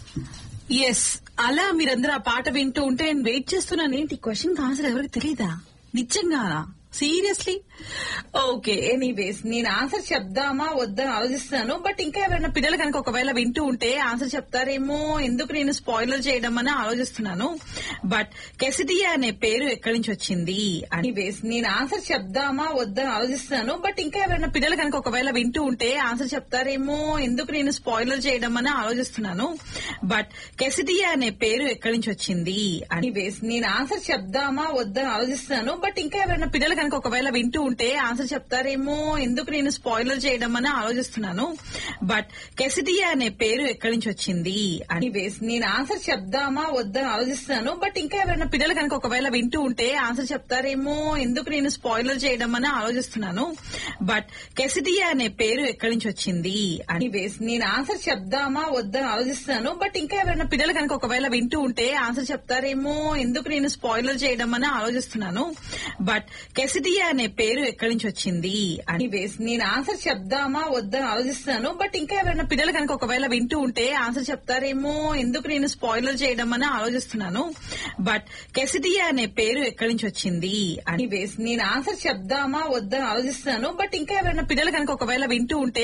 yes అలా మీరందరూ ఆ పాట వింటూ ఉంటే నేను వెయిట్ చేస్తున్నాను ఏంటి క్వశ్చన్ ఆన్సర్ ఎవరికి తెలీదా నిజంగా సీరియస్లీ ఓకే ఎనీవేస్ నేను ఆన్సర్ చెప్దామా వద్దని ఆలోచిస్తాను బట్ ఇంకా ఎవరైనా పిల్లలు కనుక ఒకవేళ వింటూ ఉంటే ఆన్సర్ చెప్తారేమో ఎందుకు నేను స్పాయిలర్ చేయడం అని ఆలోచిస్తున్నాను బట్ కెసిడియా అనే పేరు ఎక్కడి నుంచి వచ్చింది ఎనీవేస్ నేను ఆన్సర్ చెప్దామా వద్దని ఆలోచిస్తాను బట్ ఇంకా ఎవరైనా పిల్లలు కనుక ఒకవేళ వింటూ ఉంటే ఆన్సర్ చెప్తారేమో ఎందుకు నేను స్పాయిలర్ చేయడం అని ఆలోచిస్తున్నాను బట్ కెసిడియా అనే పేరు ఎక్కడి నుంచి వచ్చింది ఎనీవేస్ నేను ఆన్సర్ చెప్దామా వద్దని ఆలోచిస్తాను బట్ ఇంకా ఎవరైనా పిల్లలు కనుక ఒకవేళ వింటూ ఉంటే ఆన్సర్ చెప్తారేమో ఎందుకు నేను స్పాయిలర్ చేయడం అని ఆలోచిస్తున్నాను బట్ కెసిడియా అనే పేరు ఎక్కడి నుంచి వచ్చింది ఎనీవేస్ నేను ఆన్సర్ చెప్దామా వద్దని ఆలోచిస్తాను బట్ ఇంకా ఎవరైనా పిల్లలు కనుక ఒకవేళ వింటూ ఉంటే ఆన్సర్ చెప్తారేమో ఎందుకు నేను స్పాయిలర్ చేయడం అని ఆలోచిస్తున్నాను బట్ కెసిడియా అనే పేరు ఎక్కడి నుంచి వచ్చింది ఎనీవేస్ నేను ఆన్సర్ చెప్దామా వద్దని ఆలోచిస్తాను బట్ ఇంకా ఎవరైనా పిల్లలు కనుక ఒకవేళ వింటూ ఉంటే ఆన్సర్ చెప్తారేమో ఎందుకు నేను స్పాయిలర్ చేయడం అని ఆలోచిస్తున్నాను బట్ కెసిడియా అనే పేరు ఎక్కడి నుంచి వచ్చింది ఎనీవేస్ నేను ఆన్సర్ చెప్దామా వద్దని ఆలోచిస్తాను బట్ ఇంకా ఎవరైనా పిల్లలు కనుక ఒకవేళ వింటూ ఉంటే ఆన్సర్ చెప్తారేమో ఎందుకు నేను స్పాయిలర్ చేయడం అని ఆలోచిస్తున్నాను బట్ కెసిడియా అనే పేరు ఎక్కడి నుంచి వచ్చింది ఎనీవేస్ నేను ఆన్సర్ చెప్దామా వద్దని ఆలోచిస్తాను బట్ ఇంకా ఎవరైనా పిల్లలు కనుక ఒకవేళ వింటూ ఉంటే